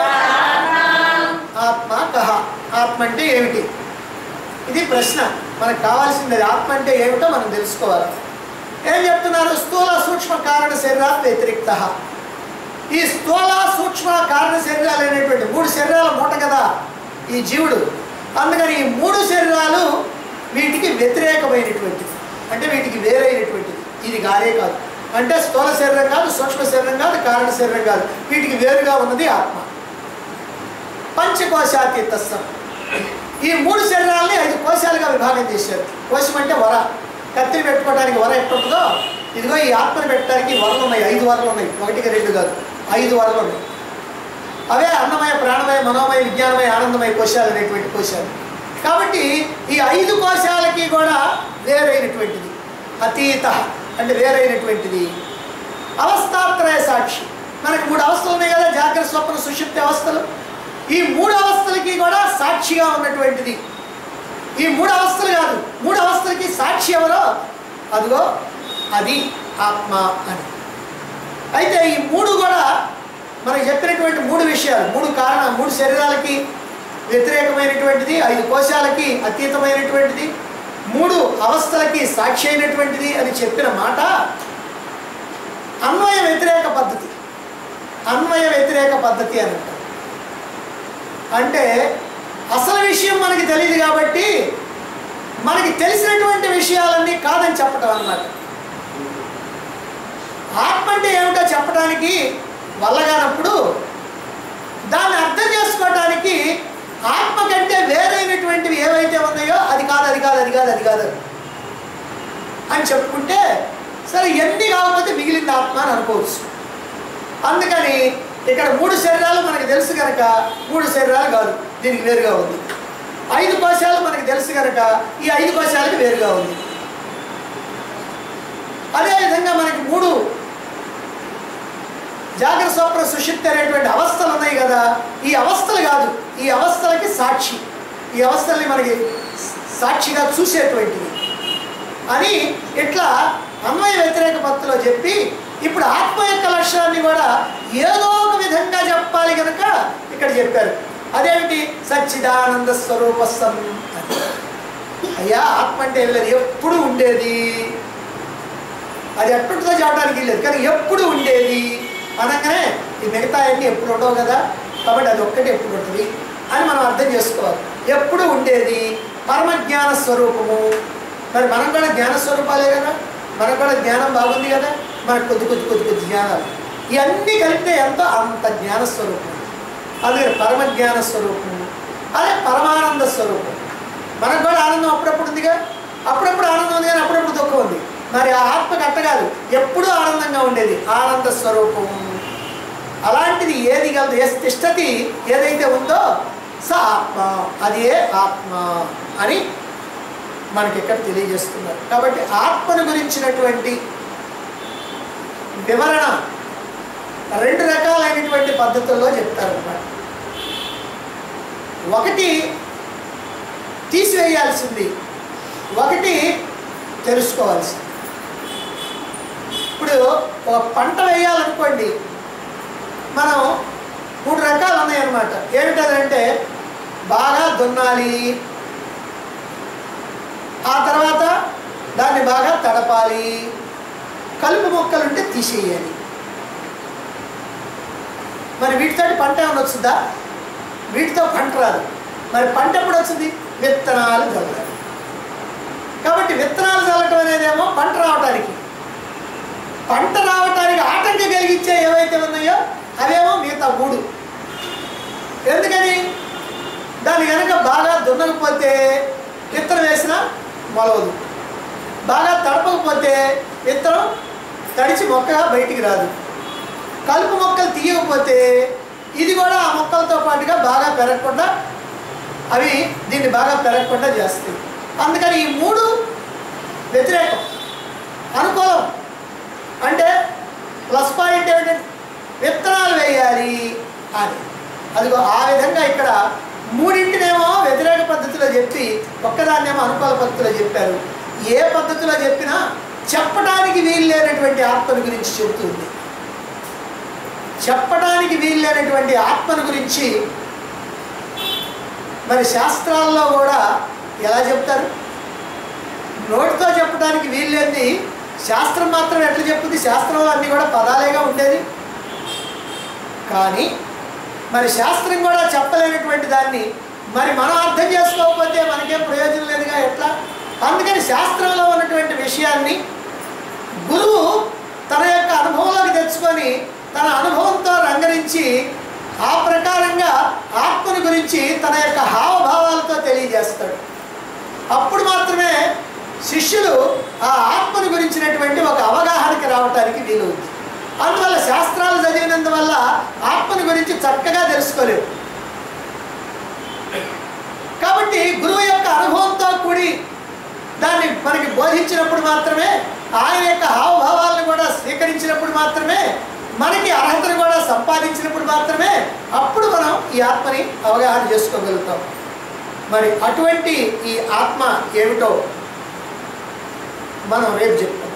ఆత్మ కహ ఆత్మ అంటే ఏమిటి ఇది ప్రశ్న మనకు కావాల్సింది అది ఆత్మ అంటే ఏమిటో మనం తెలుసుకోవాలి ఏం చెప్తున్నారు స్థూల సూక్ష్మ కారణ శరీరాలు వ్యతిరిక్త ఈ స్థూల సూక్ష్మ కారణ శరీరాలు అనేటువంటి మూడు శరీరాల మూట కదా ఈ జీవుడు అందుకని ఈ మూడు శరీరాలు వీటికి వ్యతిరేకమైనటువంటిది అంటే వీటికి వేరైనటువంటిది ఇది గారే కాదు అంటే స్థూల శరీరం కాదు సూక్ష్మ శరీరం కాదు కారణ శరీరం కాదు వీటికి వేరుగా ఉన్నది ఆత్మ పంచకోశాతీతస్థం ఈ మూడు శరీరాలని ఐదు కోశాలుగా విభాగం చేశారు కోశం అంటే వర కత్తిని పెట్టుకోవడానికి వర ఎట్టుంటుందో ఇదిగో ఈ ఆత్మని పెట్టడానికి వరలు ఉన్నాయి ఐదు వరలు ఉన్నాయి ఒకటికి రెండు కాదు ఐదు వరలు ఉన్నాయి అవే అన్నమయ ప్రాణమయ మనోమయ విజ్ఞానమయ ఆనందమయ కోశాలు అనేటువంటి కోశాలు కాబట్టి ఈ ఐదు కోశాలకి కూడా వేరైనటువంటిది అతీత అంటే వేరైనటువంటిది అవస్థాత్రయ సాక్షి మనకి మూడు అవస్థలు ఉన్నాయి కదా జాగ్రత్త స్వప్న సుషుప్తి అవస్థలు ఈ మూడు అవస్థలకి కూడా సాక్షిగా ఉన్నటువంటిది ఈ మూడు అవస్థలు కాదు మూడు అవస్థలకి సాక్షి ఎవరో అదిగో అది ఆత్మ అని అయితే ఈ మూడు కూడా మనకి చెప్పినటువంటి మూడు విషయాలు మూడు కారణ మూడు శరీరాలకి వ్యతిరేకమైనటువంటిది ఐదు కోశాలకి అతీతమైనటువంటిది మూడు అవస్థలకి సాక్షి అయినటువంటిది అని చెప్పిన మాట అన్వయ వ్యతిరేక పద్ధతి అన్వయ వ్యతిరేక పద్ధతి అని అంటారు అంటే అసలు విషయం మనకి తెలియదు కాబట్టి మనకి తెలిసినటువంటి విషయాలన్నీ కాదని చెప్పటం అన్నమాట ఆత్మ అంటే ఏమిటో చెప్పడానికి వల్లగానప్పుడు దాన్ని అర్థం చేసుకోవడానికి ఆత్మ కంటే వేరైనటువంటివి ఏవైతే ఉన్నాయో అది కాదు అది కాదు అది కాదు అది కాదు అని చెప్పుకుంటే సరే ఎన్ని కాకపోతే మిగిలింది ఆత్మ అని అనుకోవచ్చు అందుకని ఇక్కడ మూడు శరీరాలు మనకు తెలుసు కనుక మూడు శరీరాలు కాదు దీనికి వేరుగా ఉంది ఐదు కోశాలు మనకు తెలుసు కనుక ఈ ఐదు కోశాలకి వేరుగా ఉంది అదేవిధంగా మనకి మూడు జాగ్రత్త స్వప్న సుషుప్తి అనేటువంటి అవస్థలు ఉన్నాయి కదా ఈ అవస్థలు కాదు ఈ అవస్థలకి సాక్షి ఈ అవస్థల్ని మనకి సాక్షిగా చూసేటువంటిది అని ఇట్లా అన్వయ వ్యతిరేక పద్ధతిలో చెప్పి ఇప్పుడు ఆత్మ యొక్క లక్ష్యాన్ని కూడా ఏదో ఒక విధంగా చెప్పాలి కనుక ఇక్కడ చెప్పారు అదేమిటి సచ్చిదానంద స్వరూపస్థం అని అయ్యా ఆత్మ అంటే ఏం లేదు ఎప్పుడు ఉండేది అది ఎట్టుంటుందో చెప్పడానికి లేదు కానీ ఎప్పుడు ఉండేది అనగానే ఈ మిగతా అన్నీ ఎప్పుడు ఉండవు కదా కాబట్టి అది ఒక్కటి ఎప్పుడు ఉంటుంది అని మనం అర్థం చేసుకోవాలి ఎప్పుడు ఉండేది పరమజ్ఞాన స్వరూపము మరి మనం కూడా జ్ఞాన స్వరూపాలే కదా మనకు కూడా జ్ఞానం బాగుంది కదా మనకు కొద్ది కొద్ది కొద్ది కొద్ది జ్ఞానాలు ఇవన్నీ కలిపితే ఎంతో అంత జ్ఞాన స్వరూపం అదే పరమ జ్ఞాన స్వరూపం అదే పరమానంద స్వరూపం మనకు కూడా ఆనందం అప్పుడప్పుడు ఉందిగా అప్పుడప్పుడు ఆనందం ఉంది కానీ అప్పుడప్పుడు దుఃఖం ఉంది మరి ఆ ఆత్మకి అట్ట కాదు ఎప్పుడూ ఆనందంగా ఉండేది ఆనంద స్వరూపం అలాంటిది ఏది కలదు ఏ తిష్టతి ఏదైతే ఉందో స ఆత్మ అది ఏ ఆత్మ అని మనకి ఇక్కడ తెలియజేస్తున్నారు కాబట్టి ఆత్మను గురించినటువంటి వివరణ రెండు రకాలైనటువంటి పద్ధతుల్లో చెప్తారు అన్నమాట ఒకటి తీసివేయాల్సింది ఒకటి తెలుసుకోవాల్సింది ఇప్పుడు ఒక పంట వేయాలనుకోండి మనం మూడు రకాలు ఉన్నాయన్నమాట ఏమిటంటే బాగా దున్నాలి ఆ దాన్ని బాగా తడపాలి కలుపు మొక్కలుంటే తీసేయాలి మరి వీటితో పంట ఏమైనా వస్తుందా వీటితో పంట రాదు మరి పంట ఎప్పుడు వస్తుంది విత్తనాలు చల్లాలి కాబట్టి విత్తనాలు చల్లటం అనేదేమో పంట రావటానికి పంట రావటానికి ఆటంకం కలిగించే ఏవైతే ఉన్నాయో అవేమో మిగతా మూడు ఎందుకని దాని కనుక బాగా దున్నకపోతే విత్తనం వేసినా మొలవదు బాగా తడపకపోతే విత్తనం తడిచి మొక్కగా బయటికి రాదు కలుపు మొక్కలు తీయకపోతే ఇది కూడా ఆ మొక్కలతో పాటుగా బాగా పెరగకుండా అవి దీన్ని బాగా పెరగకుండా చేస్తాయి అందుకని ఈ మూడు వ్యతిరేకం అనుకూలం అంటే ప్లస్ పాయింట్ ఏమిటంటే విత్తనాలు వేయాలి అని అదిగో ఆ విధంగా ఇక్కడ మూడింటినేమో వ్యతిరేక పద్ధతిలో చెప్పి ఒక్కదాన్నేమో అనుకూల పద్ధతిలో చెప్పారు ఏ పద్ధతిలో చెప్పినా చెప్పడానికి వీలు లేనటువంటి ఆత్మను గురించి చెబుతుంది చెప్పడానికి వీలు లేనటువంటి ఆత్మను గురించి మరి శాస్త్రాల్లో కూడా ఎలా చెప్తారు నోటితో చెప్పడానికి వీలు లేనిది శాస్త్రం మాత్రం ఎట్లా చెప్పుద్ది శాస్త్రంలో అన్నీ కూడా పదాలేగా ఉండేది కానీ మరి శాస్త్రం కూడా చెప్పలేనటువంటి దాన్ని మరి మనం అర్థం చేసుకోకపోతే మనకేం ప్రయోజనం లేదుగా ఎట్లా అందుకని శాస్త్రంలో ఉన్నటువంటి విషయాన్ని గురువు తన యొక్క అనుభవంలోకి తెచ్చుకొని తన అనుభవంతో రంగరించి ఆ ప్రకారంగా ఆత్మను గురించి తన యొక్క హావభావాలతో తెలియజేస్తాడు అప్పుడు మాత్రమే శిష్యులు ఆ ఆత్మను గురించినటువంటి ఒక అవగాహనకి రావటానికి వీలవుతుంది అందువల్ల శాస్త్రాలు చదివినందువల్ల ఆత్మను గురించి చక్కగా తెలుసుకోలేరు కాబట్టి గురువు యొక్క అనుభవంతో కూడి దాన్ని మనకి బోధించినప్పుడు మాత్రమే ఆయన యొక్క హావభావాలను కూడా స్వీకరించినప్పుడు మాత్రమే మనకి అర్హతను కూడా సంపాదించినప్పుడు మాత్రమే అప్పుడు మనం ఈ ఆత్మని అవగాహన చేసుకోగలుగుతాం మరి అటువంటి ఈ ఆత్మ ఏమిటో మనం రేపు చెప్తాం